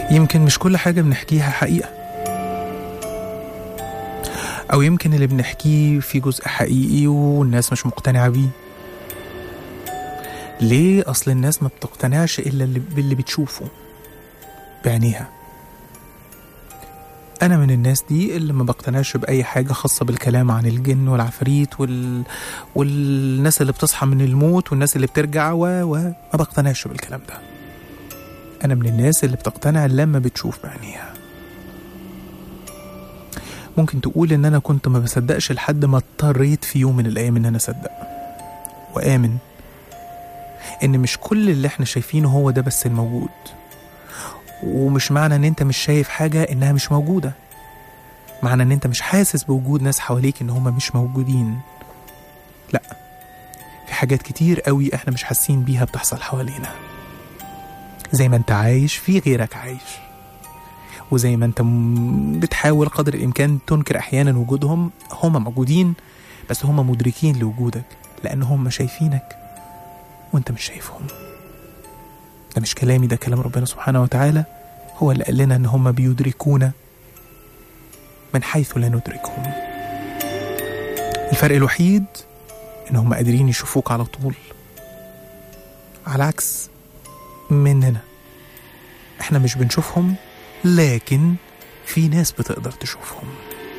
يمكن مش كل حاجة بنحكيها حقيقة أو يمكن اللي بنحكيه في جزء حقيقي والناس مش مقتنعة بيه ليه؟ أصل الناس ما بتقتنعش إلا اللي- باللي بتشوفه بعينيها أنا من الناس دي اللي ما بقتنعش بأي حاجة خاصة بالكلام عن الجن والعفاريت وال... والناس اللي بتصحى من الموت والناس اللي بترجع و... و... ما بقتنعش بالكلام ده أنا من الناس اللي بتقتنع لما بتشوف بعينيها ممكن تقول إن أنا كنت ما بصدقش لحد ما اضطريت في يوم من الأيام إن أنا أصدق وآمن إن مش كل اللي إحنا شايفينه هو ده بس الموجود ومش معنى إن أنت مش شايف حاجة إنها مش موجودة معنى إن أنت مش حاسس بوجود ناس حواليك إن هما مش موجودين لأ في حاجات كتير قوي إحنا مش حاسين بيها بتحصل حوالينا زي ما انت عايش في غيرك عايش وزي ما انت م- بتحاول قدر الامكان تنكر احيانا وجودهم هم موجودين بس هم مدركين لوجودك لان هم شايفينك وانت مش شايفهم ده مش كلامي ده كلام ربنا سبحانه وتعالى هو اللي قال لنا ان هم بيدركونا من حيث لا ندركهم الفرق الوحيد ان هم قادرين يشوفوك على طول على عكس مننا احنا مش بنشوفهم لكن في ناس بتقدر تشوفهم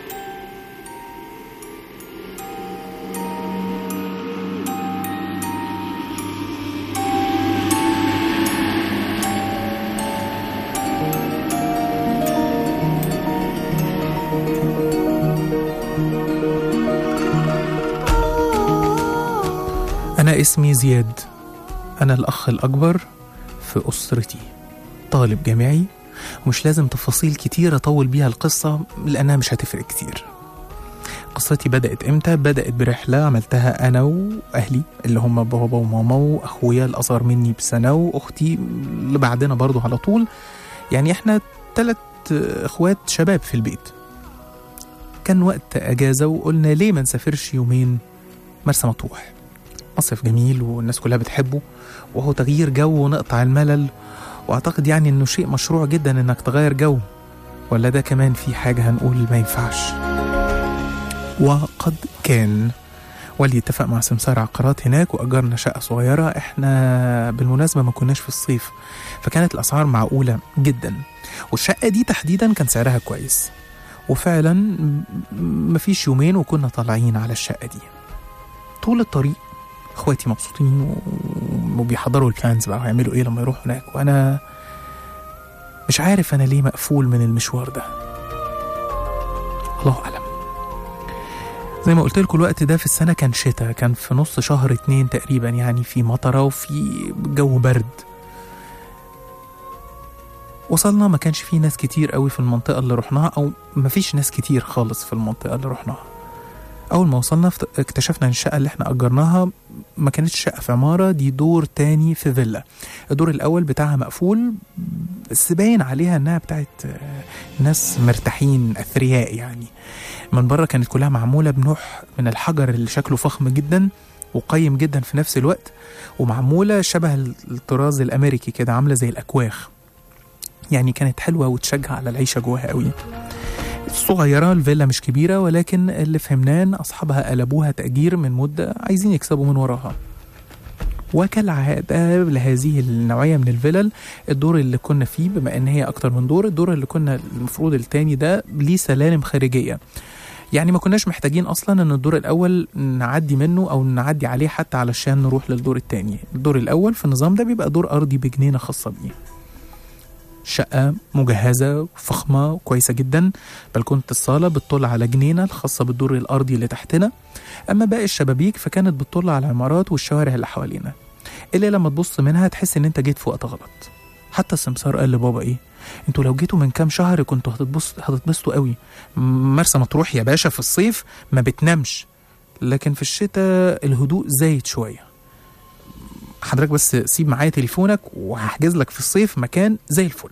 أنا اسمي زياد أنا الأخ الأكبر في أسرتي طالب جامعي ومش لازم تفاصيل كتير أطول بيها القصة لأنها مش هتفرق كتير قصتي بدأت إمتى؟ بدأت برحلة عملتها أنا وأهلي اللي هم بابا وماما وأخويا الأصغر مني بسنة وأختي اللي بعدنا برضو على طول يعني إحنا تلات إخوات شباب في البيت كان وقت أجازة وقلنا ليه ما نسافرش يومين مرسى مطروح مصيف جميل والناس كلها بتحبه وهو تغيير جو ونقطع الملل واعتقد يعني انه شيء مشروع جدا انك تغير جو ولا ده كمان في حاجة هنقول ما ينفعش وقد كان والدي اتفق مع سمسار عقارات هناك وأجرنا شقة صغيرة احنا بالمناسبة ما كناش في الصيف فكانت الأسعار معقولة جدا والشقة دي تحديدا كان سعرها كويس وفعلا م- مفيش يومين وكنا طالعين على الشقة دي طول الطريق اخواتي مبسوطين و- وبيحضروا البلانز بقى هيعملوا ايه لما يروحوا هناك وانا مش عارف انا ليه مقفول من المشوار ده الله اعلم زي ما قلت لكم الوقت ده في السنه كان شتاء كان في نص شهر اتنين تقريبا يعني في مطره وفي جو برد وصلنا ما كانش في ناس كتير قوي في المنطقه اللي رحناها او ما فيش ناس كتير خالص في المنطقه اللي رحناها اول ما وصلنا فت- اكتشفنا ان الشقه اللي احنا اجرناها ما كانتش شقه في عماره دي دور تاني في فيلا الدور الاول بتاعها مقفول بس باين عليها انها بتاعت آه، ناس مرتاحين اثرياء يعني من بره كانت كلها معموله بنوع من الحجر اللي شكله فخم جدا وقيم جدا في نفس الوقت ومعموله شبه الطراز الامريكي كده عامله زي الاكواخ يعني كانت حلوه وتشجع على العيشه جواها قوي صغيرة الفيلا مش كبيرة ولكن اللي فهمناه إن أصحابها قلبوها تأجير من مدة عايزين يكسبوا من وراها وكالعادة لهذه النوعية من الفلل الدور اللي كنا فيه بما إن هي أكتر من دور الدور اللي كنا المفروض التاني ده ليه سلالم خارجية يعني ما كناش محتاجين أصلا إن الدور الأول نعدي منه أو نعدي عليه حتى علشان نروح للدور التاني الدور الأول في النظام ده بيبقى دور أرضي بجنينة خاصة بيه شقة مجهزة فخمة وكويسة جدا بلكونة الصالة بتطل على جنينة الخاصة بالدور الأرضي اللي تحتنا أما باقي الشبابيك فكانت بتطل على العمارات والشوارع اللي حوالينا اللي لما تبص منها تحس إن أنت جيت في وقت غلط حتى السمسار قال لبابا إيه انتوا لو جيتوا من كام شهر كنتوا هتتبص هتتبسطوا قوي مرسى مطروح يا باشا في الصيف ما بتنامش لكن في الشتاء الهدوء زايد شويه حضرتك بس سيب معايا تليفونك وهحجز لك في الصيف مكان زي الفل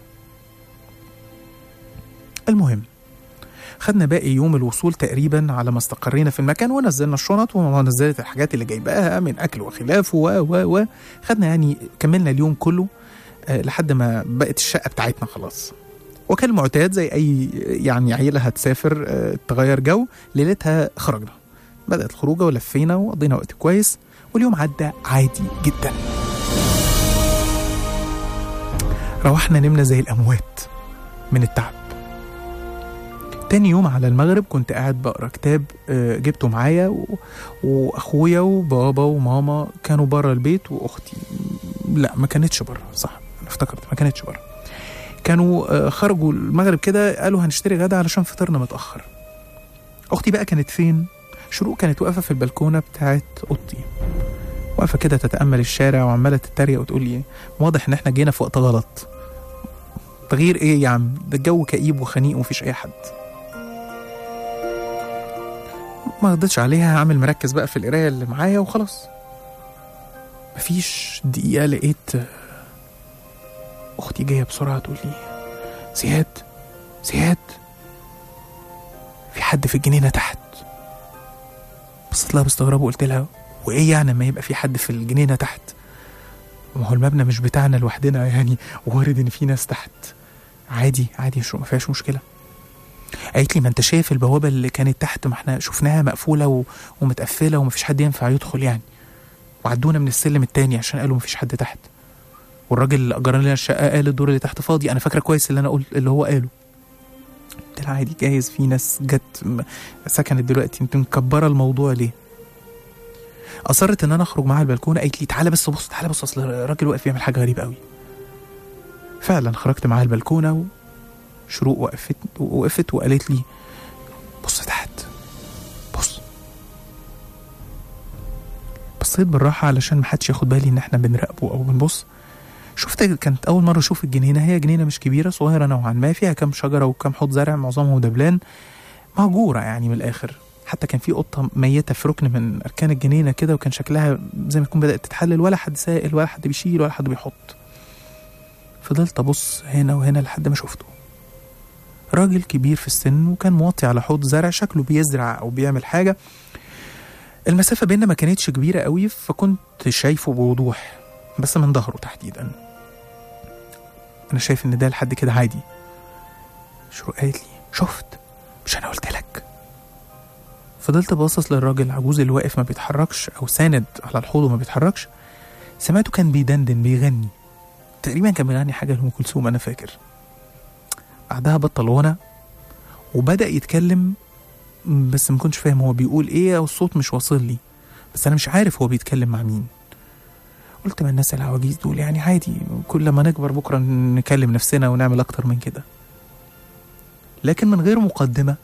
المهم خدنا باقي يوم الوصول تقريبا على ما استقرينا في المكان ونزلنا الشنط وماما نزلت الحاجات اللي جايباها من اكل وخلافه و و و خدنا يعني كملنا اليوم كله آه، لحد ما بقت الشقه بتاعتنا خلاص وكان المعتاد زي اي يعني عيله هتسافر آه، تغير جو ليلتها خرجنا بدات الخروجه ولفينا وقضينا وقت كويس واليوم عدى عادي جدا روحنا نمنا زي الاموات من التعب تاني يوم على المغرب كنت قاعد بقرا كتاب آه، جبته معايا و... واخويا وبابا وماما كانوا بره البيت واختي لا ما كانتش بره صح انا افتكرت ما كانتش بره كانوا آه، خرجوا المغرب كده قالوا هنشتري غدا علشان فطرنا متاخر اختي بقى كانت فين شروق كانت واقفه في البلكونه بتاعت اوضتي واقفه كده تتامل الشارع وعماله تتريق وتقول لي واضح ان احنا جينا في وقت غلط تغيير ايه يا عم ده الجو كئيب وخنيق ومفيش اي حد ما رضيتش عليها عامل مركز بقى في القرايه اللي معايا وخلاص مفيش دقيقه لقيت آه، اختي جايه بسرعه تقول لي زياد زياد في حد في الجنينه تحت بصيت لها باستغراب وقلت لها وايه يعني ما يبقى في حد في الجنينه تحت ما هو المبنى مش بتاعنا لوحدنا يعني وارد ان في ناس تحت عادي عادي شو ما فيهاش مشكله قالت لي ما انت شايف البوابه اللي كانت تحت ما احنا شفناها مقفوله و... ومتقفله ومفيش حد ينفع يدخل يعني وعدونا من السلم التاني عشان قالوا مفيش حد تحت والراجل اللي اجر لنا الشقه قال الدور اللي تحت فاضي انا فاكره كويس اللي انا قلت اللي هو قاله قلت لها عادي جايز في ناس جت م- سكنت دلوقتي انت مكبره الموضوع ليه اصرت ان انا اخرج معاها البلكونه قالت لي تعالى بس بص تعالى بص اصل الراجل واقف بيعمل حاجه غريبه قوي فعلا خرجت معاها البلكونه وشروق وقفت وقفت وقالت لي بص تحت بص بصيت بالراحه علشان محدش ياخد بالي ان احنا بنراقبه او بنبص شفت كانت اول مره اشوف الجنينه هي جنينه مش كبيره صغيره نوعا ما فيها كام شجره وكام حوض زرع معظمهم دبلان مهجوره يعني من الاخر حتى كان في قطه ميته في ركن من اركان الجنينه كده وكان شكلها زي ما تكون بدات تتحلل ولا حد سائل ولا حد بيشيل ولا حد بيحط فضلت ابص هنا وهنا لحد ما شفته راجل كبير في السن وكان موطي على حوض زرع شكله بيزرع او بيعمل حاجه المسافه بيننا ما كانتش كبيره قوي فكنت شايفه بوضوح بس من ظهره تحديدا انا شايف ان ده لحد كده عادي شروق قالت لي شفت مش انا قلت لك فضلت باصص للراجل العجوز اللي واقف ما بيتحركش او ساند على الحوض وما بيتحركش سمعته كان بيدندن بيغني تقريبا كان بيغني حاجه لام كلثوم انا فاكر بعدها بطل غنى وبدا يتكلم بس ما كنتش فاهم هو بيقول ايه او الصوت مش واصل لي بس انا مش عارف هو بيتكلم مع مين قلت ما الناس العواجيز دول يعني عادي كل ما نكبر بكره نكلم نفسنا ونعمل اكتر من كده لكن من غير مقدمه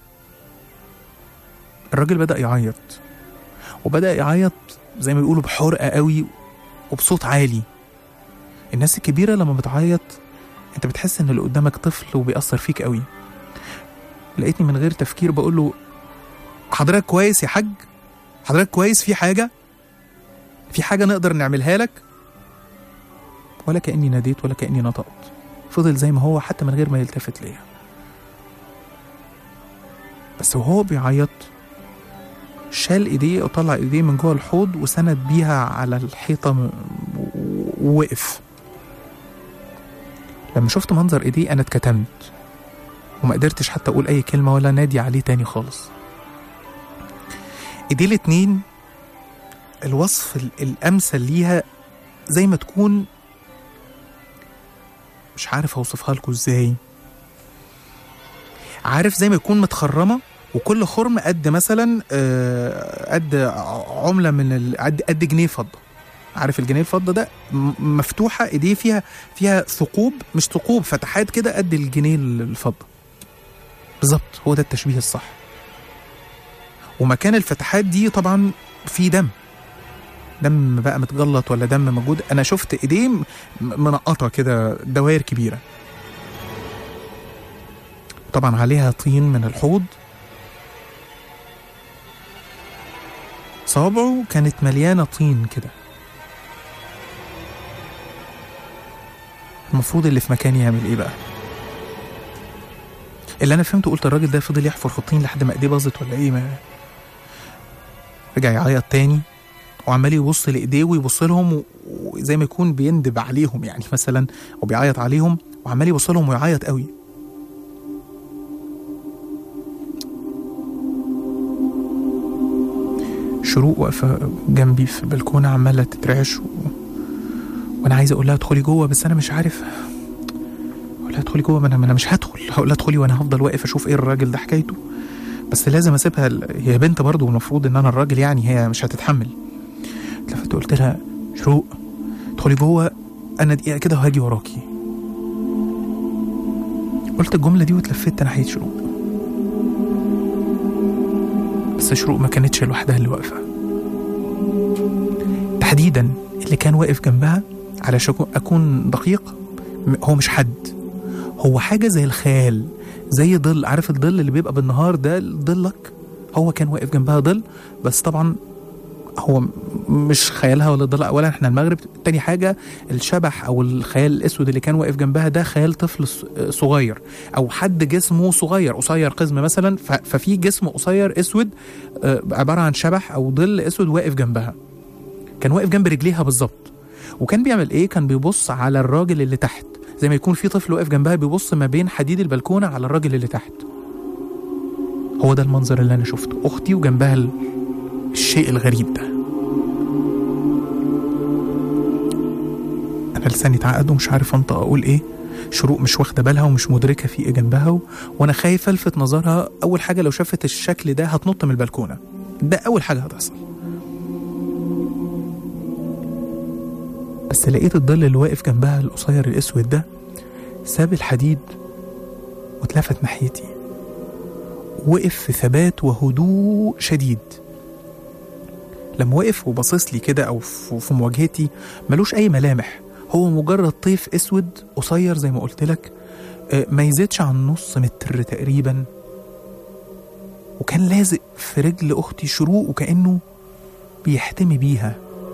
الراجل بدا يعيط وبدا يعيط زي ما بيقولوا بحرقه قوي وبصوت عالي الناس الكبيره لما بتعيط انت بتحس ان اللي قدامك طفل وبيأثر فيك قوي لقيتني من غير تفكير بقول له حضرتك كويس يا حاج حضرتك كويس في حاجه في حاجه نقدر نعملها لك ولا كاني ناديت ولا كاني نطقت فضل زي ما هو حتى من غير ما يلتفت ليا بس وهو بيعيط شال ايديه وطلع ايديه من جوه الحوض وسند بيها على الحيطه م- و- ووقف لما شفت منظر ايديه انا اتكتمت وما قدرتش حتى اقول اي كلمه ولا نادي عليه تاني خالص ايديه الاتنين الوصف ال- الامثل ليها زي ما تكون مش عارف اوصفها لكم ازاي عارف زي ما يكون متخرمه وكل خرم قد مثلا آه، قد عمله من ال- قد قد جنيه فضه عارف الجنيه الفضه ده م- مفتوحه ايديه فيها فيها ثقوب مش ثقوب فتحات كده قد الجنيه الفضه بالظبط هو ده التشبيه الصح ومكان الفتحات دي طبعا في دم دم بقى متجلط ولا دم موجود انا شفت ايديه م- منقطه كده دوائر كبيره طبعا عليها طين من الحوض صوابعه كانت مليانه طين كده المفروض اللي في مكاني يعمل ايه بقى اللي انا فهمته قلت الراجل ده فضل يحفر في الطين لحد ما ايديه باظت ولا ايه ما رجع يعيط تاني وعمال يبص لايديه ويبص لهم و- وزي ما يكون بيندب عليهم يعني مثلا او بيعيط عليهم وعمال يبص لهم ويعيط قوي شروق واقفه جنبي في البلكونه عماله تترعش و... وانا عايز اقول لها ادخلي جوه بس انا مش عارف اقول لها ادخلي جوه ما انا ما انا مش هدخل هقول لها ادخلي وانا هفضل واقف اشوف ايه الراجل ده حكايته بس لازم اسيبها ال- هي بنت برضه والمفروض ان انا الراجل يعني هي مش هتتحمل اتلفت قلت لها شروق ادخلي جوه انا دقيقه كده وهاجي وراكي قلت الجمله دي واتلفت ناحيه شروق بس شروق ما كانتش لوحدها اللي واقفه تحديدا اللي كان واقف جنبها علشان أكون- اكون دقيق م- هو مش حد هو حاجه زي الخيال زي ظل عارف الظل اللي بيبقى بالنهار ده ظلك هو كان واقف جنبها ظل بس طبعا هو م- مش خيالها ولا ظل اولا احنا المغرب تاني حاجه الشبح او الخيال الاسود اللي كان واقف جنبها ده خيال طفل ص- صغير او حد جسمه صغير قصير قزم مثلا ف- ففي جسم قصير اسود آه، عباره عن شبح او ظل اسود واقف جنبها كان واقف جنب رجليها بالظبط وكان بيعمل ايه كان بيبص على الراجل اللي تحت زي ما يكون في طفل واقف جنبها بيبص ما بين حديد البلكونه على الراجل اللي تحت هو ده المنظر اللي انا شفته اختي وجنبها ال- الشيء الغريب ده انا لساني اتعقد ومش عارف انطق اقول ايه شروق مش واخده بالها ومش مدركه في ايه جنبها و... وانا خايف الفت نظرها اول حاجه لو شافت الشكل ده هتنط من البلكونه ده اول حاجه هتحصل بس لقيت الظل اللي واقف جنبها القصير الاسود ده ساب الحديد واتلفت ناحيتي وقف في ثبات وهدوء شديد لما وقف وباصص لي كده او في في مواجهتي ملوش اي ملامح هو مجرد طيف اسود قصير زي ما قلت لك آه، ما يزيدش عن نص متر تقريبا وكان لازق في رجل اختي شروق وكانه بيحتمي بيها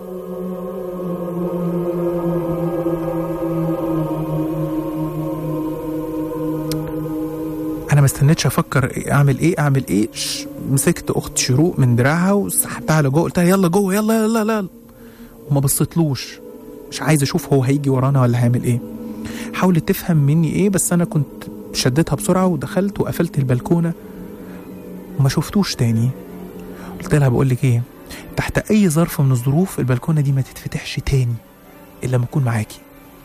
انا ما استنيتش افكر إيه اعمل ايه اعمل ايه ش- مسكت اخت شروق من دراعها وسحبتها لجوه قلت لها يلا جوه يلا يلا يلا وما بصيتلوش مش عايز اشوف هو هيجي ورانا ولا هيعمل ايه حاولت تفهم مني ايه بس انا كنت شديتها بسرعه ودخلت وقفلت البلكونه وما شفتوش تاني قلت لها بقول لك ايه تحت اي ظرف من الظروف البلكونه دي ما تتفتحش تاني الا لما اكون معاكي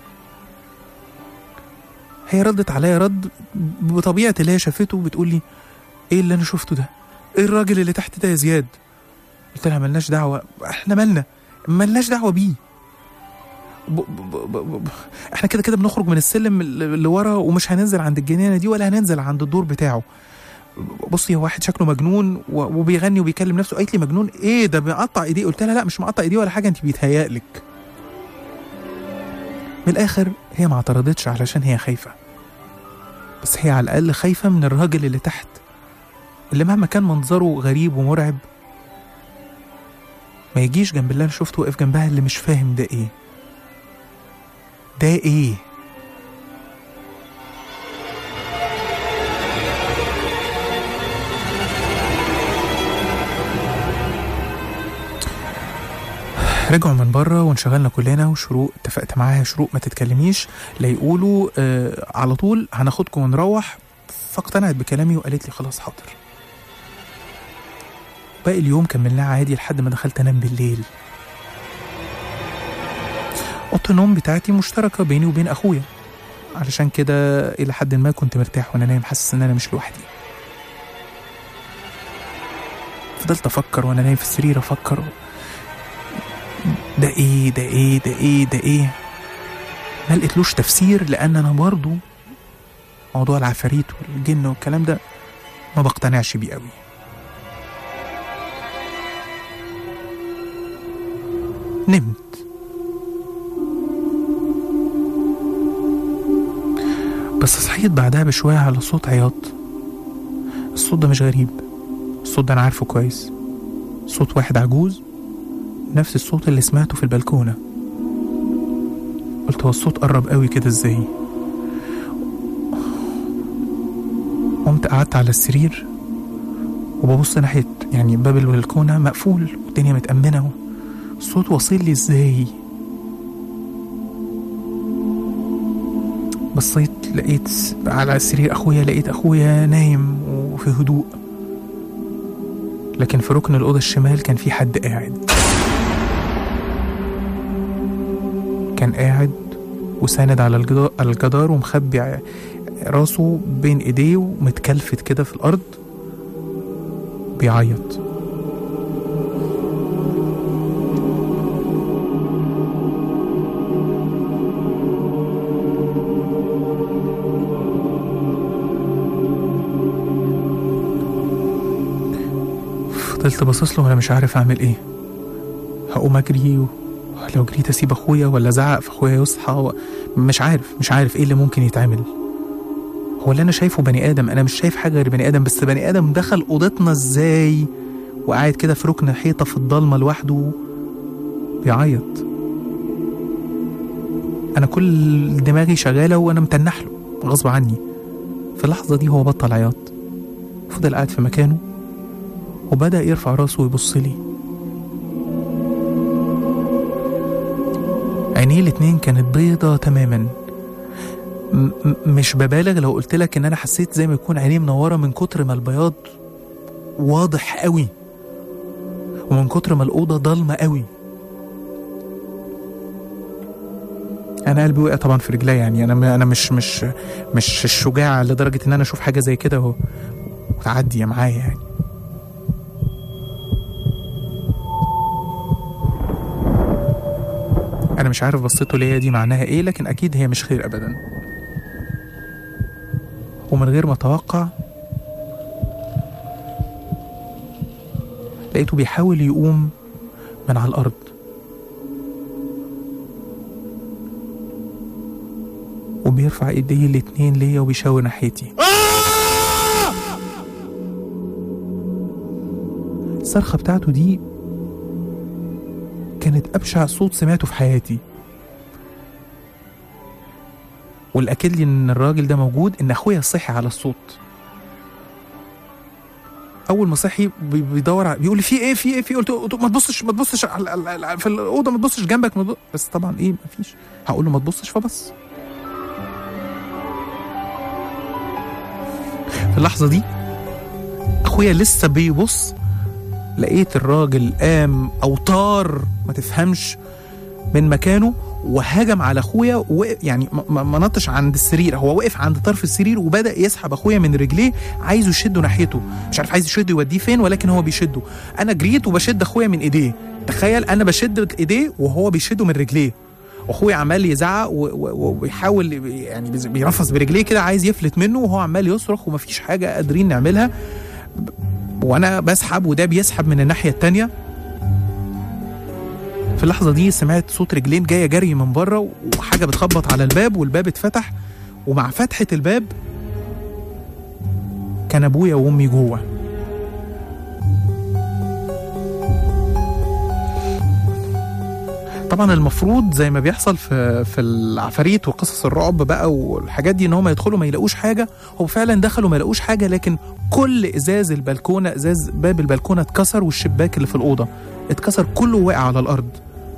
هي ردت عليا رد بطبيعه اللي هي شافته بتقول لي ايه اللي انا شفته ده ايه الراجل اللي تحت ده يا زياد قلت لها ملناش دعوه احنا مالنا ملناش دعوه بيه ب ب ب ب ب احنا كده كده بنخرج من السلم اللي ورا ومش هننزل عند الجنينه دي ولا هننزل عند الدور بتاعه بصي هو واحد شكله مجنون و- وبيغني وبيكلم نفسه قالت لي مجنون ايه ده بيقطع ايديه قلت لها لا مش مقطع ايديه ولا حاجه انت بيتهيألك من الاخر هي ما اعترضتش علشان هي خايفه بس هي على الاقل خايفه من الراجل اللي تحت اللي مهما كان منظره غريب ومرعب ما يجيش جنب اللي انا شفته واقف جنبها اللي مش فاهم ده ايه ده ايه رجعوا من بره وانشغلنا كلنا وشروق اتفقت معاها شروق ما تتكلميش لا يقولوا آه على طول هناخدكم ونروح فاقتنعت بكلامي وقالت لي خلاص حاضر باقي اليوم كملناه عادي لحد ما دخلت انام بالليل اوضه النوم بتاعتي مشتركه بيني وبين اخويا علشان كده الى حد ما كنت مرتاح وانا نايم حاسس ان انا مش لوحدي فضلت افكر وانا نايم في السرير افكر ده ايه ده ايه ده ايه ده ايه ما لقيتلوش تفسير لان انا برضو موضوع العفاريت والجن والكلام ده ما بقتنعش بيه قوي نمت بس صحيت بعدها بشوية على صوت عياط الصوت ده مش غريب الصوت ده أنا عارفه كويس صوت واحد عجوز نفس الصوت اللي سمعته في البلكونة قلت هو الصوت قرب قوي كده ازاي قمت قعدت على السرير وببص ناحية يعني باب البلكونة مقفول والدنيا متأمنة الصوت واصل لي ازاي بصيت لقيت على سرير اخويا لقيت اخويا نايم وفي هدوء لكن في ركن الاوضه الشمال كان في حد قاعد كان قاعد وساند على الجدار, على الجدار ومخبي ع- راسه بين ايديه ومتكلفت كده في الارض بيعيط فضلت باصص له وانا مش عارف اعمل ايه هقوم اجري و... لو جريت اسيب اخويا ولا ازعق في اخويا يصحى و... مش عارف مش عارف ايه اللي ممكن يتعمل هو اللي انا شايفه بني ادم انا مش شايف حاجه غير بني ادم بس بني ادم دخل اوضتنا ازاي وقاعد كده في ركن حيطه في الضلمه لوحده بيعيط انا كل دماغي شغاله وانا متنح له غصب عني في اللحظه دي هو بطل عياط فضل قاعد في مكانه وبدا يرفع راسه ويبص لي عينيه الاتنين كانت بيضة تماما م- م- مش ببالغ لو قلت لك ان انا حسيت زي ما يكون عينيه منوره من كتر ما البياض واضح قوي ومن كتر ما الاوضه ضلمه قوي انا قلبي وقع طبعا في رجلي يعني انا انا مش مش مش الشجاع لدرجه ان انا اشوف حاجه زي كده و- وتعدي معايا يعني انا مش عارف بصيته ليا دي معناها ايه لكن اكيد هي مش خير ابدا ومن غير ما اتوقع لقيته بيحاول يقوم من على الارض وبيرفع ايديه الاتنين ليا وبيشاور ناحيتي الصرخة بتاعته دي كانت أبشع صوت سمعته في حياتي والأكد لي إن الراجل ده موجود إن أخويا صحي على الصوت أول ما صحي بي- بيدور على بيقول لي في إيه في إيه في إيه؟ قلت له قلت له ما تبصش ما تبصش على- على- على- في الأوضة ما تبصش جنبك ما تبص- بس طبعا إيه ما فيش هقول له ما تبصش فبص في اللحظة دي أخويا لسه بيبص لقيت الراجل قام او طار ما تفهمش من مكانه وهجم على اخويا ووقف يعني ما- ما ما نطش عند السرير هو وقف عند طرف السرير وبدا يسحب اخويا من رجليه عايزه يشده ناحيته مش عارف عايز يشده يوديه فين ولكن هو بيشده انا جريت وبشد اخويا من ايديه تخيل انا بشد ايديه وهو بيشده من رجليه واخويا عمال يزعق و- و- وبيحاول يعني بيز- بيرفس برجليه كده عايز يفلت منه وهو عمال يصرخ ومفيش حاجه قادرين نعملها وانا بسحب وده بيسحب من الناحيه التانيه في اللحظه دي سمعت صوت رجلين جايه جري من بره وحاجه بتخبط على الباب والباب اتفتح ومع فتحه الباب كان ابويا وامي جوه طبعا المفروض زي ما بيحصل في في العفاريت وقصص الرعب بقى والحاجات دي ان هم يدخلوا ما يلاقوش حاجه هو فعلا دخلوا ما يلاقوش حاجه لكن كل ازاز البلكونه ازاز باب البلكونه اتكسر والشباك اللي في الاوضه اتكسر كله وقع على الارض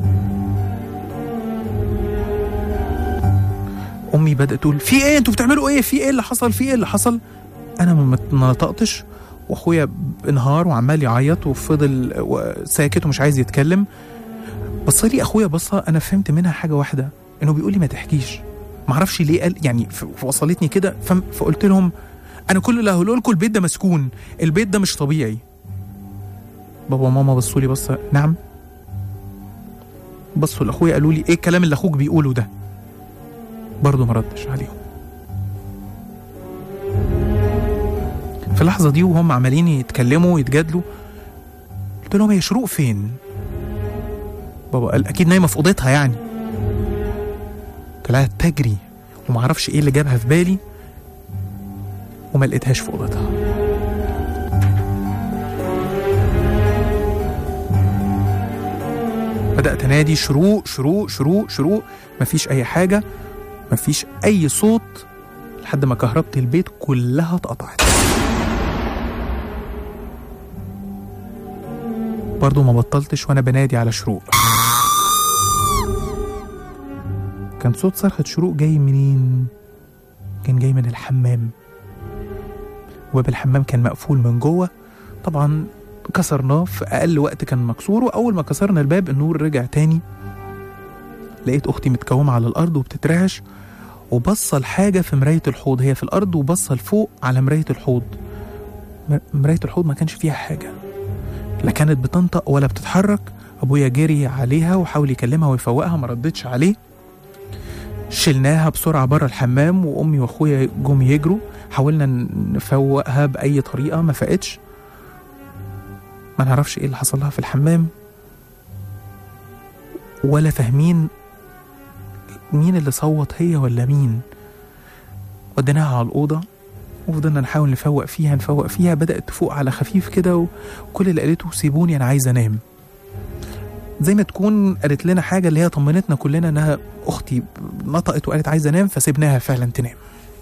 امي بدات تقول في ايه انتوا بتعملوا ايه في ايه اللي حصل في ايه اللي حصل انا ما مت- ما نطقتش واخويا انهار وعمال يعيط وفضل و- ساكت ومش عايز يتكلم بص لي اخويا بصه انا فهمت منها حاجه واحده انه بيقول لي ما تحكيش ما اعرفش ليه قال يعني ف- فوصلتني كده فم- فقلت لهم انا كل اللي هقوله لكم البيت ده مسكون البيت ده مش طبيعي بابا وماما بصوا لي بصه نعم بصوا لاخويا قالوا لي ايه الكلام اللي اخوك بيقوله ده برضه ما ردش عليهم في اللحظه دي وهم عمالين يتكلموا ويتجادلوا قلت لهم هي شروق فين بابا قال اكيد نايمه في اوضتها يعني طلعت تجري ومعرفش ايه اللي جابها في بالي وما لقيتهاش في اوضتها بدأت أنادي شروق شروق شروق شروق مفيش أي حاجة مفيش أي صوت لحد ما كهربة البيت كلها اتقطعت برضه ما بطلتش وانا بنادي على شروق كان صوت صرخة شروق جاي منين؟ كان جاي من الحمام وباب الحمام كان مقفول من جوه طبعا كسرناه في أقل وقت كان مكسور وأول ما كسرنا الباب النور رجع تاني لقيت أختي متكومة على الأرض وبتترعش وبصة لحاجة في مراية الحوض هي في الأرض وبصة لفوق على مراية الحوض م- مراية الحوض ما كانش فيها حاجة لا كانت بتنطق ولا بتتحرك أبويا جري عليها وحاول يكلمها ويفوقها ما ردتش عليه شلناها بسرعة بره الحمام وأمي وأخويا جم يجروا حاولنا نفوقها بأي طريقة ما فقتش ما نعرفش إيه اللي حصل لها في الحمام ولا فاهمين مين اللي صوت هي ولا مين وديناها على الأوضة وفضلنا نحاول نفوق فيها نفوق فيها بدأت تفوق على خفيف كده و- وكل اللي قالته سيبوني أنا عايزة أنام زي ما تكون قالت لنا حاجة اللي هي طمنتنا كلنا إنها أختي نطقت وقالت عايزة أنام فسيبناها فعلا تنام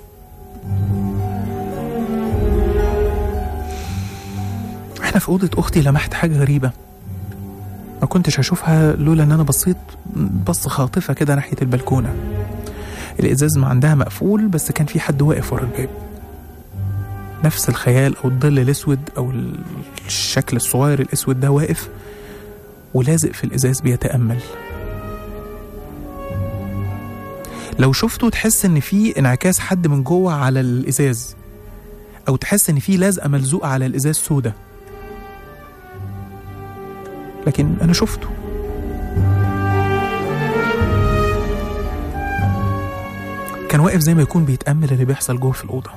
احنا في أوضة أختي لمحت حاجة غريبة ما كنتش هشوفها لولا ان انا بصيت بصة خاطفة كده ناحية البلكونة الازاز ما عندها مقفول بس كان في حد واقف ورا الباب نفس الخيال او الظل الاسود او الشكل الصغير الاسود ده واقف ولازق في الازاز بيتامل لو شفته تحس ان في انعكاس حد من جوه على الازاز او تحس ان في لزقه ملزوقه على الازاز سودة لكن انا شفته كان واقف زي ما يكون بيتامل اللي بيحصل جوه في الاوضه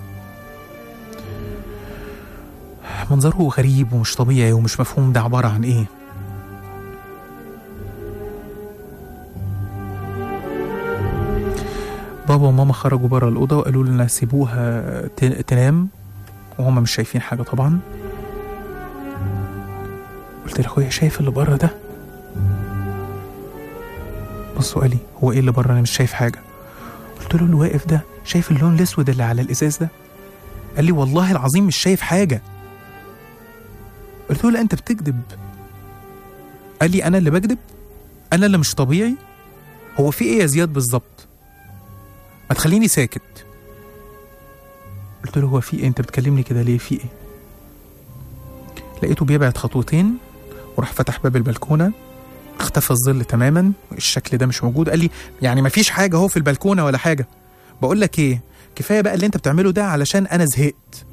منظره غريب ومش طبيعي ومش مفهوم ده عباره عن ايه بابا وماما خرجوا بره الأوضة وقالوا لنا سيبوها ت- تنام وهما مش شايفين حاجة طبعا قلت لأخويا شايف اللي بره ده بص وقال لي هو ايه اللي بره انا مش شايف حاجة قلت له اللي واقف ده شايف اللون الاسود اللي على الازاز ده قال لي والله العظيم مش شايف حاجة قلت له لا انت بتكذب قال لي انا اللي بكذب انا اللي مش طبيعي هو في ايه يا زياد بالظبط ما تخليني ساكت قلت له هو في ايه انت بتكلمني كده ليه في ايه لقيته بيبعد خطوتين وراح فتح باب البلكونه اختفى الظل تماما الشكل ده مش موجود قال لي يعني ما فيش حاجه اهو في البلكونه ولا حاجه بقول لك ايه كفايه بقى اللي انت بتعمله ده علشان انا زهقت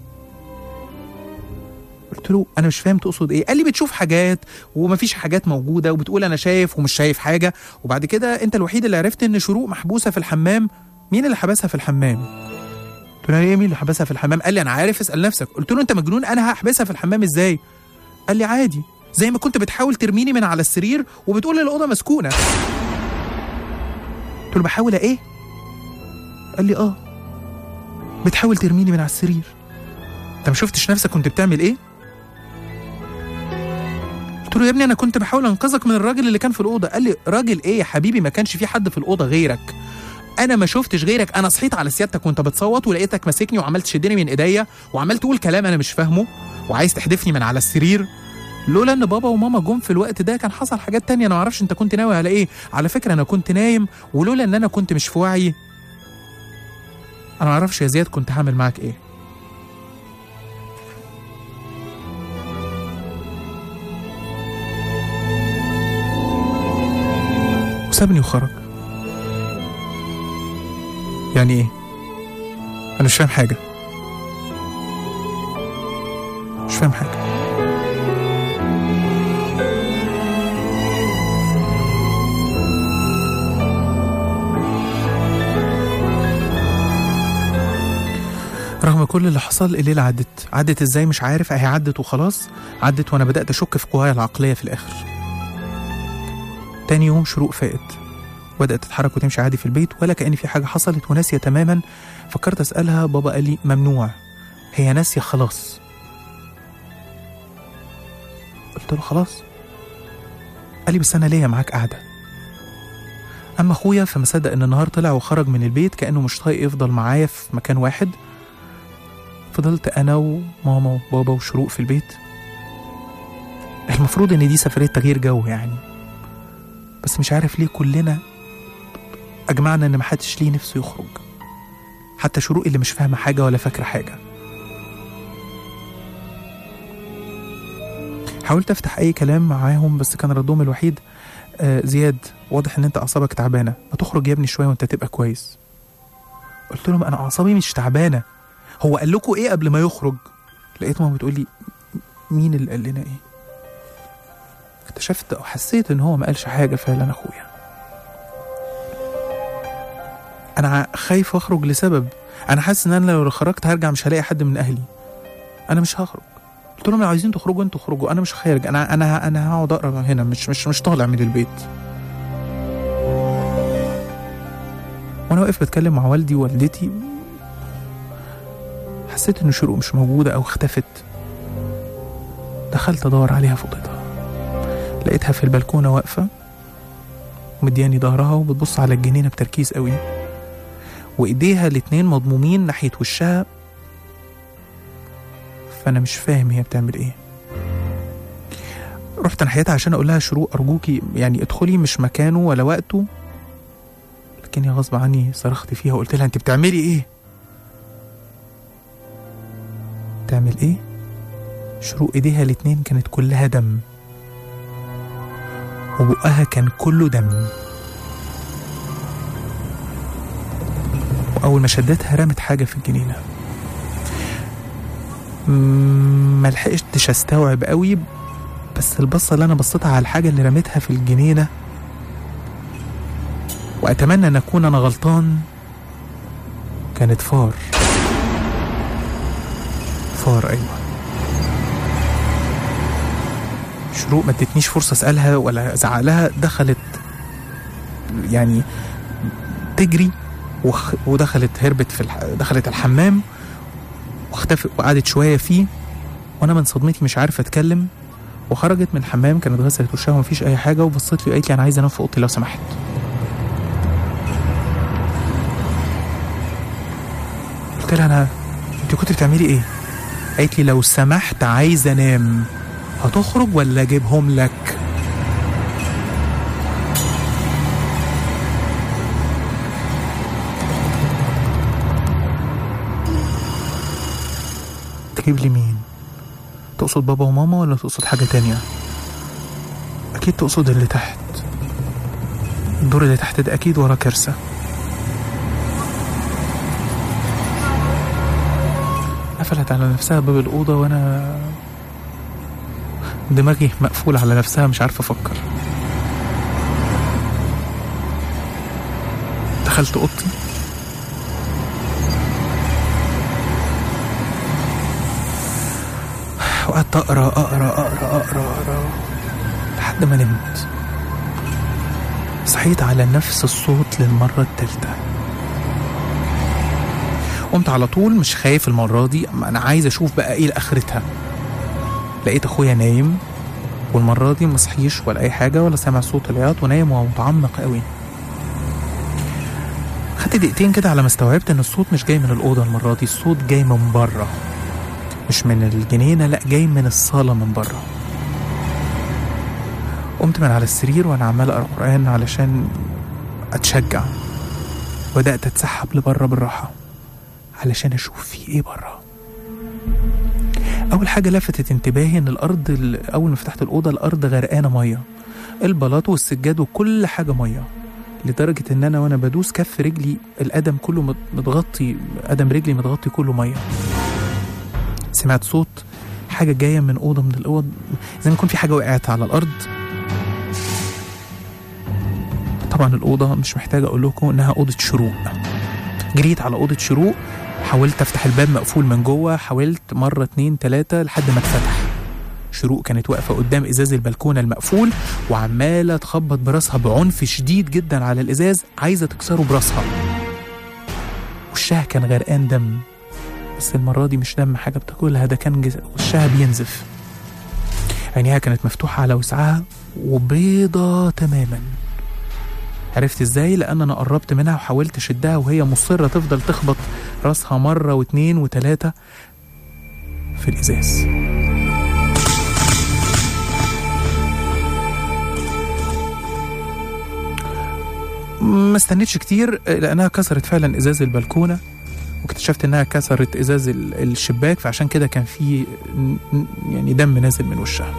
قلت له انا مش فاهم تقصد ايه قال لي بتشوف حاجات ومفيش حاجات موجوده وبتقول انا شايف ومش شايف حاجه وبعد كده انت الوحيد اللي عرفت ان شروق محبوسه في الحمام مين اللي حبسها في الحمام قلت له ايه مين اللي حبسها في الحمام قال لي انا عارف اسال نفسك قلت له انت مجنون انا هحبسها في الحمام ازاي قال لي عادي زي ما كنت بتحاول ترميني من على السرير وبتقول لي الاوضه مسكونه قلت له بحاول ايه قال لي اه بتحاول ترميني من على السرير انت ما شفتش نفسك كنت بتعمل ايه قلت له يا ابني انا كنت بحاول انقذك من الراجل اللي كان في الاوضه قال لي راجل ايه يا حبيبي ما كانش في حد في الاوضه غيرك انا ما شفتش غيرك انا صحيت على سيادتك وانت بتصوت ولقيتك ماسكني وعمال تشدني من ايديا وعمال تقول كلام انا مش فاهمه وعايز تحدفني من على السرير لولا ان بابا وماما جم في الوقت ده كان حصل حاجات تانية انا ما اعرفش انت كنت ناوي على ايه على فكره انا كنت نايم ولولا ان انا كنت مش في وعي انا ما اعرفش يا زياد كنت هعمل معاك ايه وسابني وخرج يعني ايه انا مش فاهم حاجه مش فاهم حاجه رغم كل اللي حصل الليلة عدت عدت ازاي مش عارف اهي عدت وخلاص عدت وانا بدأت اشك في قوايا العقلية في الاخر تاني يوم شروق فائت بدأت تتحرك وتمشي عادي في البيت ولا كأن في حاجة حصلت وناسية تماما فكرت أسألها بابا قال لي ممنوع هي ناسية خلاص قلت له خلاص قال لي بس أنا ليا معاك قاعدة أما أخويا فما صدق إن النهار طلع وخرج من البيت كأنه مش طايق يفضل معايا في مكان واحد فضلت أنا وماما وبابا وشروق في البيت المفروض ان دي سفريه تغيير جو يعني بس مش عارف ليه كلنا اجمعنا ان محدش ليه نفسه يخرج حتى شروق اللي مش فاهمه حاجه ولا فاكره حاجه حاولت افتح اي كلام معاهم بس كان ردهم الوحيد آه زياد واضح ان انت اعصابك تعبانه ما تخرج يا ابني شويه وانت تبقى كويس قلت لهم انا اعصابي مش تعبانه هو قال لكم ايه قبل ما يخرج لقيت ماما بتقول لي مين اللي قال لنا ايه اكتشفت او حسيت ان هو ما قالش حاجه فعلا اخويا انا خايف اخرج لسبب انا حاسس ان انا لو خرجت هرجع مش هلاقي حد من اهلي انا مش هخرج قلت لهم لو عايزين تخرجوا انتوا اخرجوا انا مش خارج انا انا انا هقعد اقرا هنا مش مش مش طالع من البيت وانا واقف بتكلم مع والدي ووالدتي حسيت ان شروق مش موجوده او اختفت دخلت ادور عليها في اوضتها لقيتها في البلكونه واقفه ومدياني ظهرها وبتبص على الجنينه بتركيز قوي وايديها الاتنين مضمومين ناحيه وشها فانا مش فاهم هي بتعمل ايه رحت ناحيتها عشان اقول لها شروق ارجوكي يعني ادخلي مش مكانه ولا وقته لكني غصب عني صرخت فيها وقلت لها انت بتعملي ايه تعمل ايه شروق ايديها الاتنين كانت كلها دم وبقها كان كله دم وأول ما شدتها رمت حاجة في الجنينة م- ملحقتش استوعب قوي بس البصة اللي أنا بصيتها على الحاجة اللي رميتها في الجنينة وأتمنى أن أكون أنا غلطان كانت فار فار أيوة شروق ما ادتنيش فرصة أسألها ولا أزعق لها دخلت يعني تجري وخ... ودخلت هربت في الح... دخلت الحمام واختفت وقعدت شوية فيه وأنا من صدمتي مش عارف أتكلم وخرجت من الحمام كانت غسلت وشها ومفيش أي حاجة وبصت لي وقالت لي أنا عايزة أنام في أوضتي لو سمحت قلت لها أنا أنت كنت بتعملي إيه؟ قالت لي لو سمحت عايزة أنام هتخرج ولا أجيبهم لك؟ تجيب لي مين تقصد بابا وماما ولا تقصد حاجة تانية أكيد تقصد اللي تحت الدور اللي تحت ده أكيد ورا كارثة قفلت على نفسها باب الأوضة وأنا دماغي مقفول على نفسها مش عارف أفكر دخلت أوضتي وقعدت اقرا اقرا اقرا اقرا اقرا لحد ما نمت صحيت على نفس الصوت للمرة التالتة قمت على طول مش خايف المرة دي أما أنا عايز أشوف بقى إيه آخرتها لقيت أخويا نايم والمرة دي مصحيش ولا أي حاجة ولا سامع صوت العياط ونايم وهو متعمق قوي خدت دقيقتين كده على ما استوعبت إن الصوت مش جاي من الأوضة المرة دي الصوت جاي من بره مش من الجنينة لأ جاي من الصالة من بره قمت من على السرير وأنا عمال أقرأ قرآن علشان أتشجع بدأت أتسحب لبره بالراحة علشان أشوف في إيه بره أول حاجة لفتت انتباهي إن الأرض ال- أول ما فتحت الأوضة الأرض غرقانة مية البلاط والسجاد وكل حاجة مية لدرجة إن أنا وأنا بدوس كف رجلي القدم كله مت- متغطي قدم رجلي متغطي كله مية سمعت صوت حاجة جاية من أوضة من الأوض زي ما يكون في حاجة وقعت على الأرض طبعا الأوضة مش محتاج أقول لكم إنها أوضة شروق جريت على أوضة شروق حاولت أفتح الباب مقفول من جوه حاولت مرة اتنين تلاتة لحد ما اتفتح شروق كانت واقفة قدام إزاز البلكونة المقفول وعمالة تخبط براسها بعنف شديد جدا على الإزاز عايزة تكسره براسها وشها كان غرقان دم بس المرة دي مش دم حاجة بتاكلها ده كان جز... وشها بينزف عينيها كانت مفتوحة على وسعها وبيضة تماما عرفت ازاي لان انا قربت منها وحاولت اشدها وهي مصرة تفضل تخبط راسها مرة واتنين وتلاتة في الازاز ما استنيتش كتير لانها كسرت فعلا ازاز البلكونه واكتشفت انها كسرت ازاز ال- الشباك فعشان كده كان في ن- ن- يعني دم نازل من وشها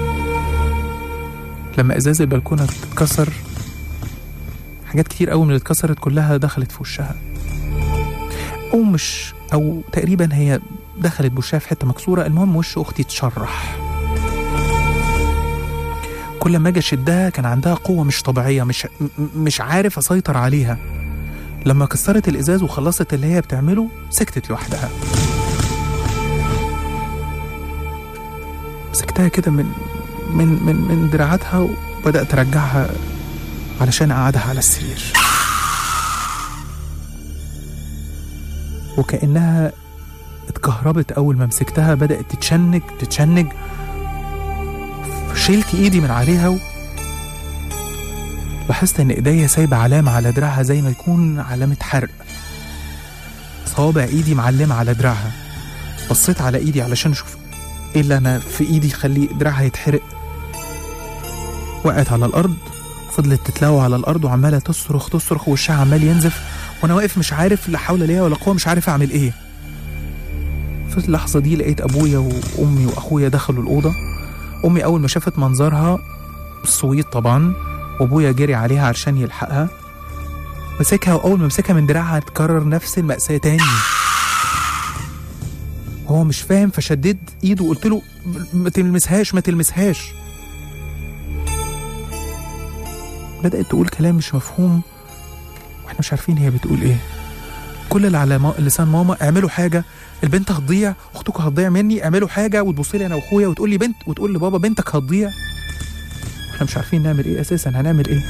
لما ازاز البلكونه اتكسر حاجات كتير قوي من اللي اتكسرت كلها دخلت في وشها او مش او تقريبا هي دخلت بوشها في حته مكسوره المهم وش اختي اتشرح كل ما اجي اشدها كان عندها قوه مش طبيعيه مش م- مش عارف اسيطر عليها لما كسرت الازاز وخلصت اللي هي بتعمله سكتت لوحدها مسكتها كده من من من من دراعاتها وبدات ارجعها علشان اقعدها على السرير وكانها اتكهربت اول ما مسكتها بدات تتشنج تتشنج شلت ايدي من عليها و... لاحظت ان ايديا سايبه علامه على دراعها زي ما يكون علامه حرق صوابع ايدي معلمه على دراعها بصيت على ايدي علشان اشوف ايه اللي انا في ايدي يخلي دراعها يتحرق وقعت على الارض فضلت تتلوى على الارض وعماله تصرخ تصرخ ووشها عمال ينزف وانا واقف مش عارف لا حول ليا ولا قوه مش عارف اعمل ايه في اللحظه دي لقيت ابويا وامي واخويا دخلوا الاوضه امي اول ما شافت منظرها الصويت طبعا وابويا جري عليها علشان يلحقها مسكها واول ما مسكها من دراعها اتكرر نفس المأساة تاني هو مش فاهم فشديت ايده وقلت له ما تلمسهاش ما تلمسهاش بدأت تقول كلام مش مفهوم واحنا مش عارفين هي بتقول ايه كل اللي على ما- لسان ماما اعملوا حاجه البنت هتضيع اختكم هتضيع مني اعملوا حاجه وتبص لي انا واخويا وتقول لي بنت وتقول لبابا بنتك هتضيع احنا مش عارفين نعمل ايه اساسا هنعمل ايه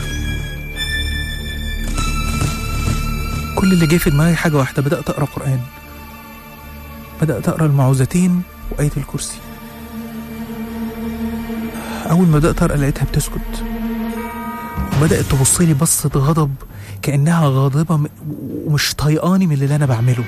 كل اللي جه في دماغي حاجه واحده بدات اقرا قران بدات اقرا المعوذتين وايه الكرسي اول ما بدات اقرا لقيتها بتسكت وبدات تبص لي بصه غضب كانها غاضبه م- ومش طايقاني من اللي انا بعمله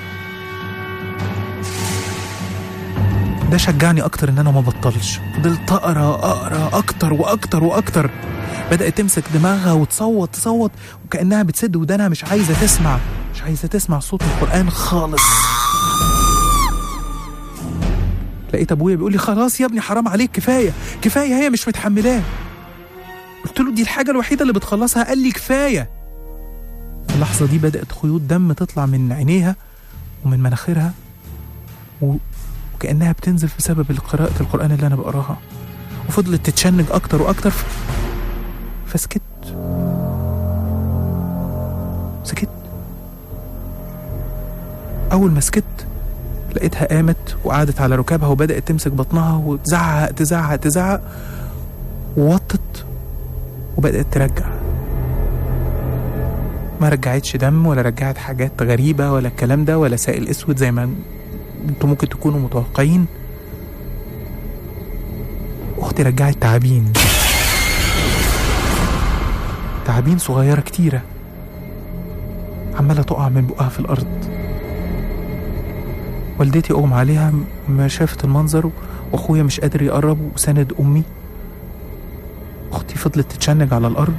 ده شجعني اكتر ان انا ما بطلش فضلت اقرا اقرا اكتر واكتر واكتر بدات تمسك دماغها وتصوت تصوت وكانها بتسد ودانها مش عايزه تسمع مش عايزه تسمع صوت القران خالص لقيت ابويا بيقول لي خلاص يا ابني حرام عليك كفايه كفايه هي مش متحملاه قلت له دي الحاجه الوحيده اللي بتخلصها قال لي كفايه في اللحظه دي بدات خيوط دم تطلع من عينيها ومن مناخيرها و... وكانها بتنزل بسبب قراءه القران اللي انا بقراها وفضلت تتشنج اكتر واكتر ف... فسكت سكت اول ما سكت لقيتها قامت وقعدت على ركابها وبدات تمسك بطنها وتزعق تزعق تزعق ووطت وبدات ترجع ما رجعتش دم ولا رجعت حاجات غريبه ولا الكلام ده ولا سائل اسود زي ما انتوا ممكن تكونوا متوقعين اختي رجعت تعابين تعابين صغيره كتيره عماله تقع من بقها في الارض والدتي اغمى عليها ما شافت المنظر واخويا مش قادر يقرب وساند امي اختي فضلت تتشنج على الارض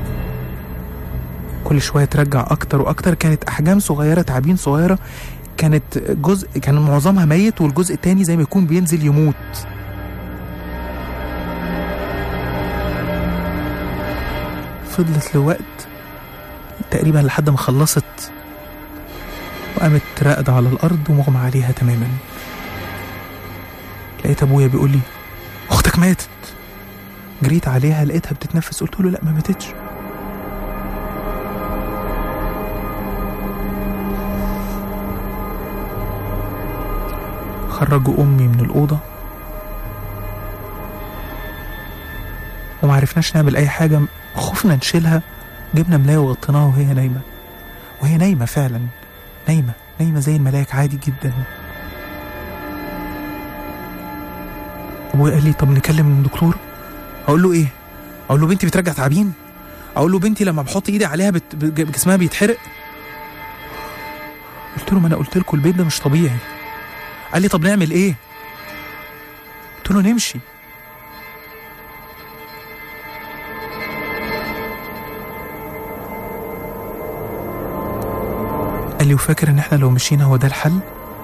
كل شويه ترجع اكتر واكتر كانت احجام صغيره تعابين صغيره كانت جزء كان معظمها ميت والجزء التاني زي ما يكون بينزل يموت فضلت لوقت تقريبا لحد ما خلصت وقامت راقدة على الأرض ومغمى عليها تماما لقيت أبويا بيقول لي أختك ماتت جريت عليها لقيتها بتتنفس قلت له لا ما ماتتش خرجوا أمي من الأوضة وما عرفناش نعمل أي حاجة خفنا نشيلها جبنا ملاية وغطيناها وهي نايمة وهي نايمة فعلا نايمة نايمة زي الملاك عادي جدا أبويا قال لي طب نكلم الدكتور أقول له إيه؟ أقول له بنتي بترجع تعابين؟ أقول له بنتي لما بحط إيدي عليها بت... بج- جسمها بيتحرق؟ قلت له ما أنا قلت لكم البيت ده مش طبيعي قال لي طب نعمل إيه؟ قلت له نمشي قال لي وفاكر ان احنا لو مشينا هو ده الحل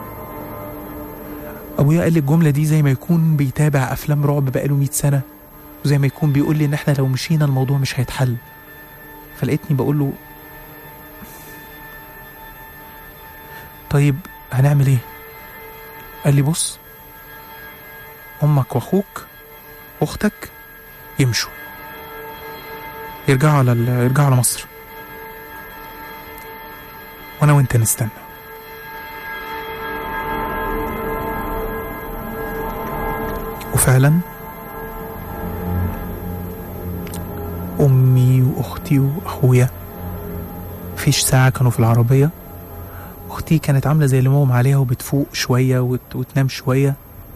ابويا قال لي الجمله دي زي ما يكون بيتابع افلام رعب بقاله 100 سنه وزي ما يكون بيقول لي ان احنا لو مشينا الموضوع مش هيتحل فلقيتني بقول له طيب هنعمل ايه قال لي بص امك واخوك واختك يمشوا يرجعوا على ال- يرجعوا على مصر وانا وانت نستنى وفعلا امي واختي واخويا فيش ساعه كانوا في العربيه اختي كانت عامله زي اللي مغمى عليها وبتفوق شويه وت... وتنام شويه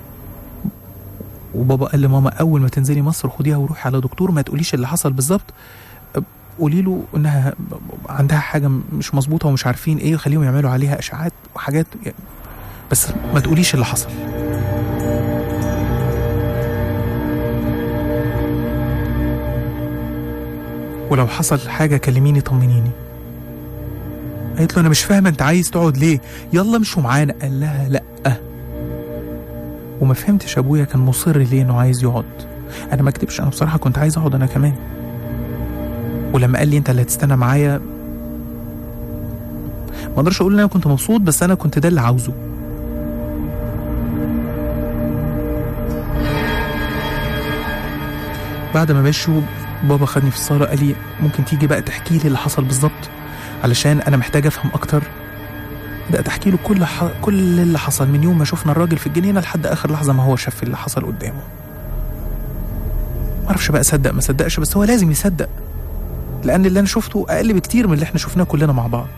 وبابا قال لماما اول ما تنزلي مصر خديها وروحي على دكتور ما تقوليش اللي حصل بالظبط قولي له انها عندها حاجه مش مظبوطه ومش عارفين ايه وخليهم يعملوا عليها اشعاعات وحاجات يعني بس ما تقوليش اللي حصل ولو حصل حاجه كلميني طمنيني قالت له انا مش فاهمه انت عايز تقعد ليه يلا مشوا معانا قال لها لا وما فهمتش ابويا كان مصر ليه انه عايز يقعد انا ما اكدبش انا بصراحه كنت عايز اقعد انا كمان ولما قال لي انت اللي هتستنى معايا ما اقدرش اقول ان انا كنت مبسوط بس انا كنت ده اللي عاوزه بعد ما مشوا بابا خدني في الصاله قال لي ممكن تيجي بقى تحكي لي اللي حصل بالظبط علشان انا محتاج افهم اكتر بدات احكي له كل ح... كل اللي حصل من يوم ما شفنا الراجل في الجنينه لحد اخر لحظه ما هو شاف اللي حصل قدامه معرفش بقى صدق ما صدقش بس هو لازم يصدق لان اللي انا شفته اقل بكتير من اللي احنا شفناه كلنا مع بعض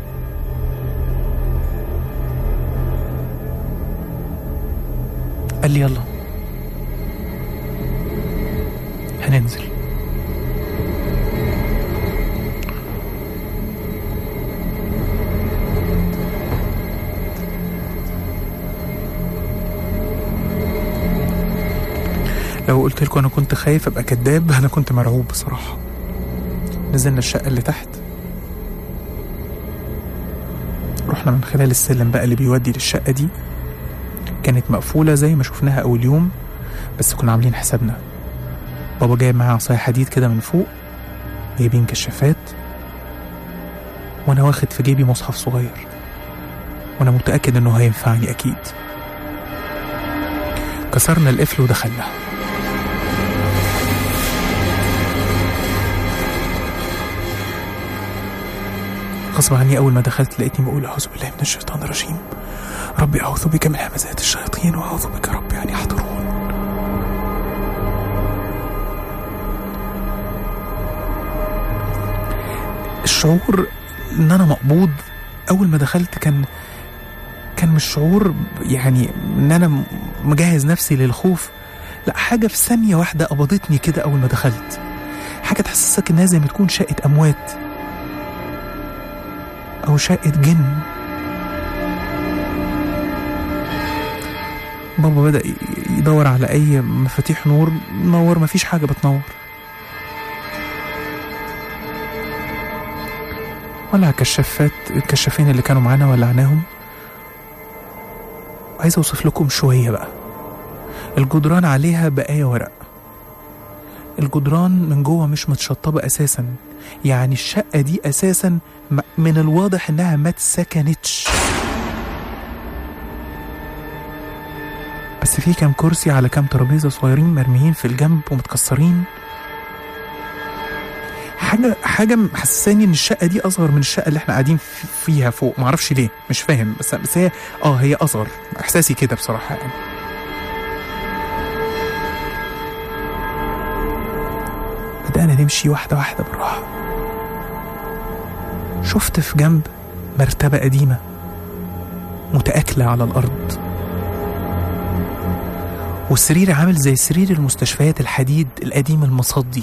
قال لي يلا هننزل لو قلت لكم انا كنت خايف ابقى كداب انا كنت مرعوب بصراحه نزلنا الشقه اللي تحت رحنا من خلال السلم بقى اللي بيودي للشقه دي كانت مقفوله زي ما شفناها اول يوم بس كنا عاملين حسابنا بابا جايب معاه عصايه حديد كده من فوق جايبين كشافات وانا واخد في جيبي مصحف صغير وانا متاكد انه هينفعني اكيد كسرنا القفل ودخلنا غصب عني أول ما دخلت لقيتني بقول أعوذ بالله من الشيطان الرجيم ربي أعوذ بك من همزات الشياطين وأعوذ بك ربي أن يحضرون الشعور إن أنا مقبوض أول ما دخلت كان كان مش شعور يعني إن أنا مجهز نفسي للخوف لا حاجة في ثانية واحدة قبضتني كده أول ما دخلت حاجة تحسسك إنها زي ما تكون شقة أموات أو شقة جن بابا بدأ يدور على أي مفاتيح نور نور مفيش حاجة بتنور ولا كشافات الكشافين اللي كانوا معانا ولعناهم عايز أوصف لكم شوية بقى الجدران عليها بقايا ورق الجدران من جوه مش متشطبة أساسا يعني الشقة دي أساسا من الواضح إنها ما اتسكنتش بس في كام كرسي على كام ترابيزة صغيرين مرميين في الجنب ومتكسرين حاجة حاجة محسساني إن الشقة دي أصغر من الشقة اللي إحنا قاعدين فيها فوق معرفش ليه مش فاهم بس بس هي آه هي أصغر إحساسي كده بصراحة يعني بدأنا نمشي واحدة واحدة بالراحة شفت في جنب مرتبة قديمة متآكلة على الأرض والسرير عامل زي سرير المستشفيات الحديد القديم المصدي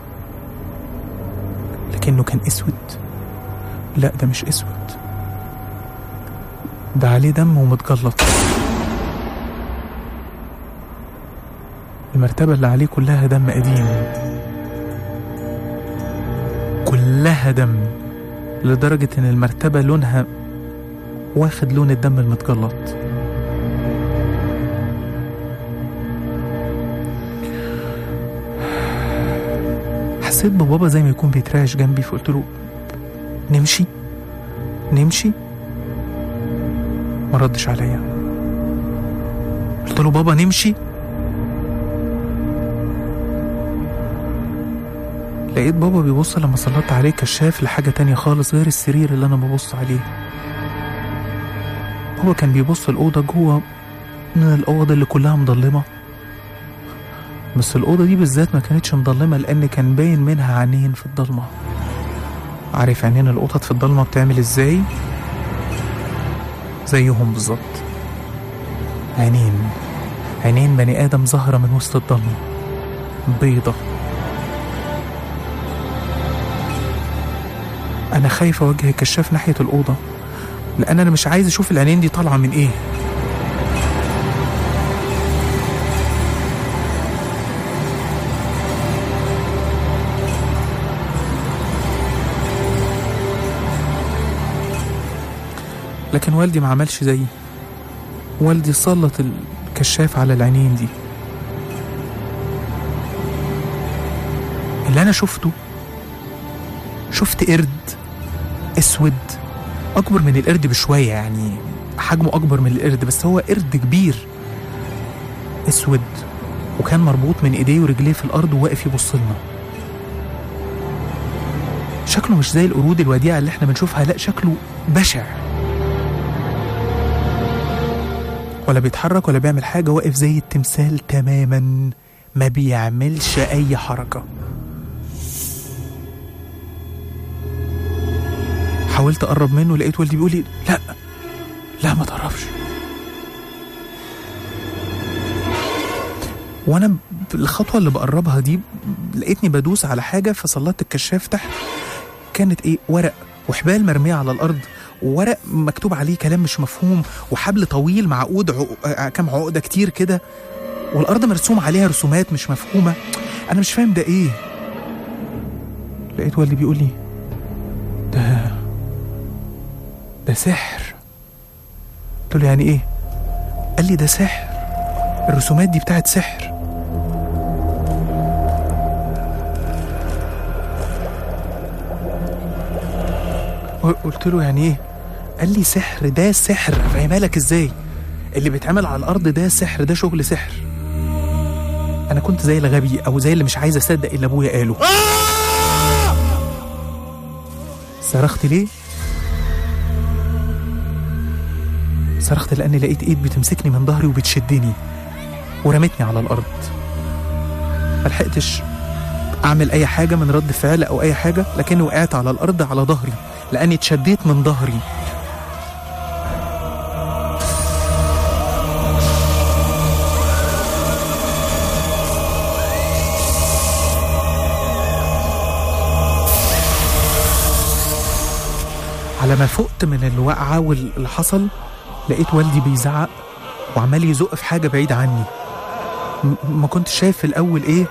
لكنه كان اسود لا ده مش اسود ده عليه دم ومتجلط المرتبة اللي عليه كلها دم قديم كلها دم لدرجة إن المرتبة لونها واخد لون الدم المتجلط حسيت ببابا زي ما يكون بيترعش جنبي فقلت له نمشي نمشي ما ردش عليا قلت له بابا نمشي لقيت بابا بيبص لما سلطت عليه كشاف لحاجة تانية خالص غير السرير اللي أنا ببص عليه بابا كان بيبص الأوضة جوه من الأوض اللي كلها مضلمة بس الأوضة دي بالذات ما كانتش مضلمة لأن كان باين منها عينين في الضلمة عارف عينين القطط في الضلمة بتعمل ازاي؟ زيهم بالظبط عينين عينين بني آدم ظاهرة من وسط الضلمة بيضة أنا خايف أوجه الكشاف ناحية الأوضة لأن أنا مش عايز أشوف العينين دي طالعة من إيه لكن والدي ما عملش زيي والدي سلط الكشاف على العينين دي اللي انا شفته شفت قرد اسود اكبر من القرد بشويه يعني حجمه اكبر من القرد بس هو قرد كبير اسود وكان مربوط من ايديه ورجليه في الارض وواقف يبص لنا شكله مش زي القرود الوديعه اللي احنا بنشوفها لا شكله بشع ولا بيتحرك ولا بيعمل حاجة واقف زي التمثال تماما ما بيعملش أي حركة حاولت أقرب منه لقيت والدي بيقول لي لا لا ما تقربش وانا الخطوه اللي بقربها دي لقيتني بدوس على حاجه فسلطت الكشاف تحت كانت ايه ورق وحبال مرميه على الارض وورق مكتوب عليه كلام مش مفهوم وحبل طويل مع عقود عق... آه، كام عقده كتير كده والارض مرسوم عليها رسومات مش مفهومه انا مش فاهم ده ايه لقيت والدي بيقول لي ده ده سحر قلت له يعني ايه قال لي ده سحر الرسومات دي بتاعت سحر قلت له يعني ايه قال لي سحر ده سحر فاهمها لك ازاي اللي بيتعمل على الارض ده سحر ده شغل سحر انا كنت زي الغبي او زي اللي مش عايز اصدق اللي ابويا قاله صرخت ليه صرخت لاني لقيت ايد بتمسكني من ظهري وبتشدني ورمتني على الارض ملحقتش اعمل اي حاجه من رد فعل او اي حاجه لكني وقعت على الارض على ظهري لاني اتشديت من ظهري على ما فقت من الوقعة واللي حصل لقيت والدي بيزعق وعمال يزق في حاجة بعيد عني م- ما كنت شايف في الأول إيه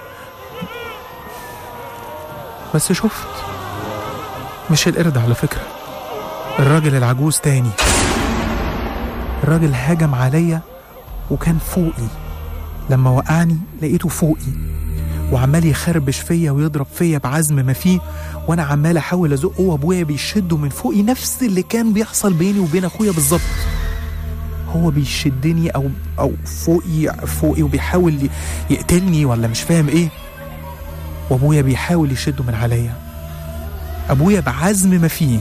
بس شفت مش القرد على فكرة الراجل العجوز تاني الراجل هجم عليا وكان فوقي لما وقعني لقيته فوقي وعمال يخربش فيا ويضرب فيا بعزم ما فيه وانا عمال احاول ازقه وابويا بيشده من فوقي نفس اللي كان بيحصل بيني وبين اخويا بالظبط هو بيشدني او او فوقي فوقي وبيحاول ي- يقتلني ولا مش فاهم ايه وابويا بيحاول يشده من عليا ابويا بعزم ما فيه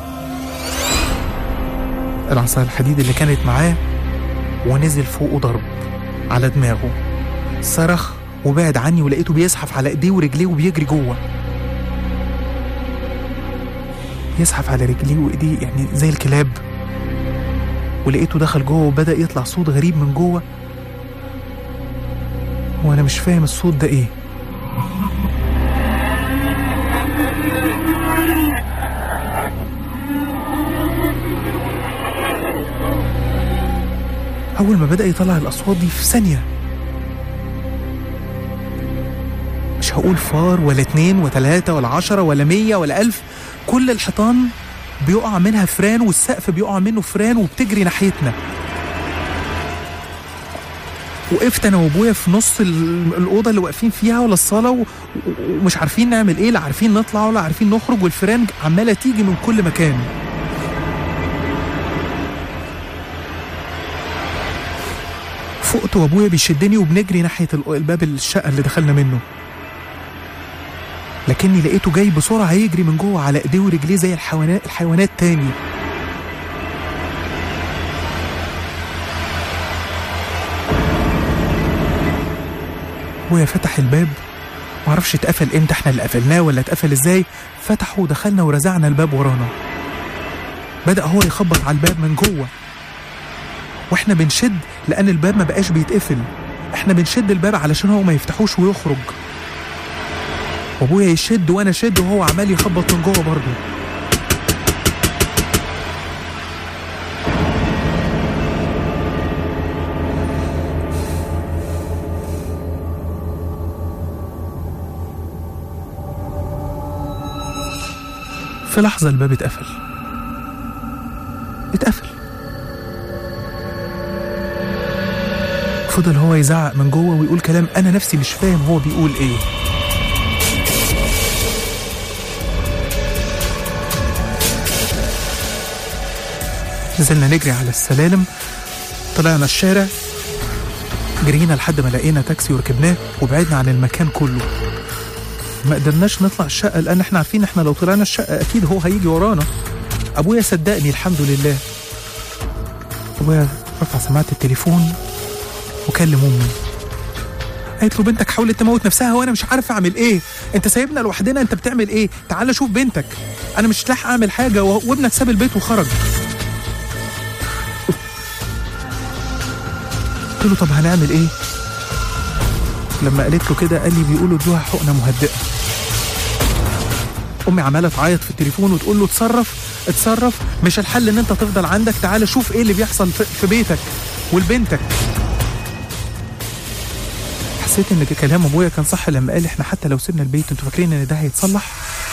العصايه الحديد اللي كانت معاه ونزل فوقه ضرب على دماغه صرخ وبعد عني ولقيته بيزحف على ايديه ورجليه وبيجري جوه يزحف على رجليه وايديه يعني زي الكلاب ولقيته دخل جوه وبدا يطلع صوت غريب من جوه وانا مش فاهم الصوت ده ايه أول ما بدأ يطلع الأصوات دي في ثانية مش هقول فار ولا اتنين ولا تلاتة ولا عشرة ولا مية ولا ألف كل الحيطان بيقع منها فران والسقف بيقع منه فران وبتجري ناحيتنا وقفت انا وابويا في نص ال- الاوضه اللي واقفين فيها ولا الصاله و- ومش عارفين نعمل ايه لا عارفين نطلع ولا عارفين نخرج والفيران عماله تيجي من كل مكان فقت وابويا بيشدني وبنجري ناحيه ال- الباب الشقه اللي دخلنا منه لكني لقيته جاي بسرعه يجري من جوه على ايديه ورجليه زي الحيوانات الحيوانات تاني ابويا فتح الباب معرفش اتقفل امتى احنا اللي قفلناه ولا اتقفل ازاي فتحه ودخلنا ورزعنا الباب ورانا بدأ هو يخبط على الباب من جوه واحنا بنشد لأن الباب ما بقاش بيتقفل احنا بنشد الباب علشان هو ما يفتحوش ويخرج وابويا يشد وانا اشد وهو عمال يخبط من جوه برضه في لحظة الباب اتقفل اتقفل فضل هو يزعق من جوه ويقول كلام أنا نفسي مش فاهم هو بيقول إيه نزلنا نجري على السلالم طلعنا الشارع جرينا لحد ما لقينا تاكسي وركبناه وبعدنا عن المكان كله ما قدرناش نطلع الشقة لأن احنا عارفين احنا لو طلعنا الشقة أكيد هو هيجي ورانا أبويا صدقني الحمد لله أبويا رفع سماعة التليفون وكلم أمي قالت له بنتك حاولت تموت نفسها وأنا مش عارف أعمل إيه أنت سايبنا لوحدنا أنت بتعمل إيه تعال شوف بنتك أنا مش لاحق أعمل حاجة و- وابنك ساب البيت وخرج قلت له طب هنعمل إيه لما قالت له كده قال لي بيقولوا ادوها حقنه مهدئه امي عماله تعيط في التليفون وتقول له اتصرف اتصرف مش الحل ان انت تفضل عندك تعالى شوف ايه اللي بيحصل في, في بيتك ولبنتك حسيت ان كلام ابويا كان صح لما قال احنا حتى لو سيبنا البيت انتوا فاكرين ان ده هيتصلح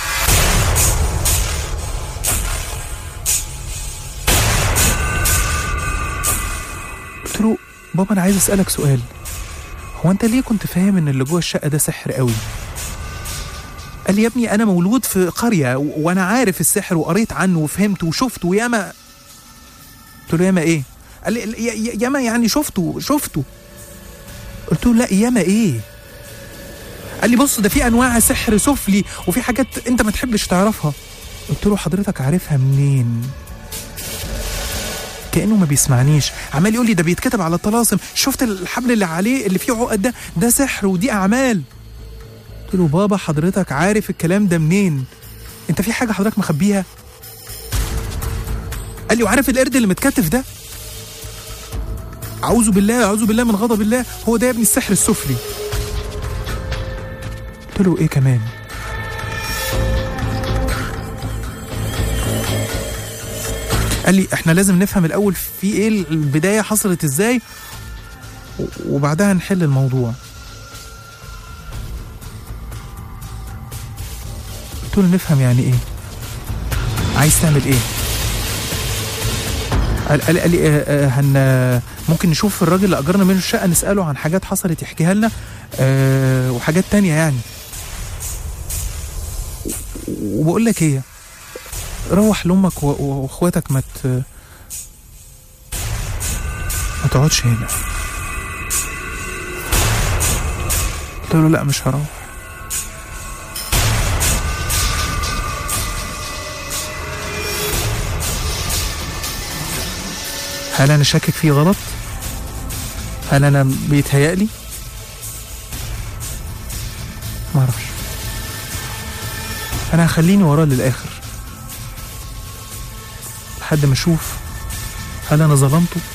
قلت له بابا انا عايز اسالك سؤال هو انت ليه كنت فاهم ان اللي جوه الشقه ده سحر قوي قال لي يا ابني انا مولود في قريه و- وانا عارف السحر وقريت عنه وفهمت وشفت وياما قلت له ياما ايه قال لي يا- يا- ياما يعني شفته شفته قلت له لا ياما ايه قال لي بص ده في انواع سحر سفلي وفي حاجات انت ما تحبش تعرفها قلت له حضرتك عارفها منين كانه ما بيسمعنيش عمال يقول لي ده بيتكتب على الطلاسم شفت الحبل اللي عليه اللي فيه عقد ده ده سحر ودي اعمال قلت له بابا حضرتك عارف الكلام ده منين انت في حاجه حضرتك مخبيها قال لي وعارف القرد اللي متكتف ده اعوذ بالله اعوذ بالله من غضب الله هو ده يا ابني السحر السفلي قلت له ايه كمان قال لي احنا لازم نفهم الاول في ايه البدايه حصلت ازاي و- وبعدها نحل الموضوع قلت له نفهم يعني ايه عايز تعمل ايه قال قال قال لي آه، آه، هن ممكن نشوف الراجل اللي اجرنا منه الشقه نساله عن حاجات حصلت يحكيها لنا آه، وحاجات تانية يعني وبقول لك ايه روح لامك و- و- واخواتك ما ت... ما تقعدش هنا قلت له لا مش هروح هل انا شاكك فيه غلط هل انا بيتهيألي ما اعرفش انا هخليني وراه للاخر لحد ما اشوف هل انا ظلمته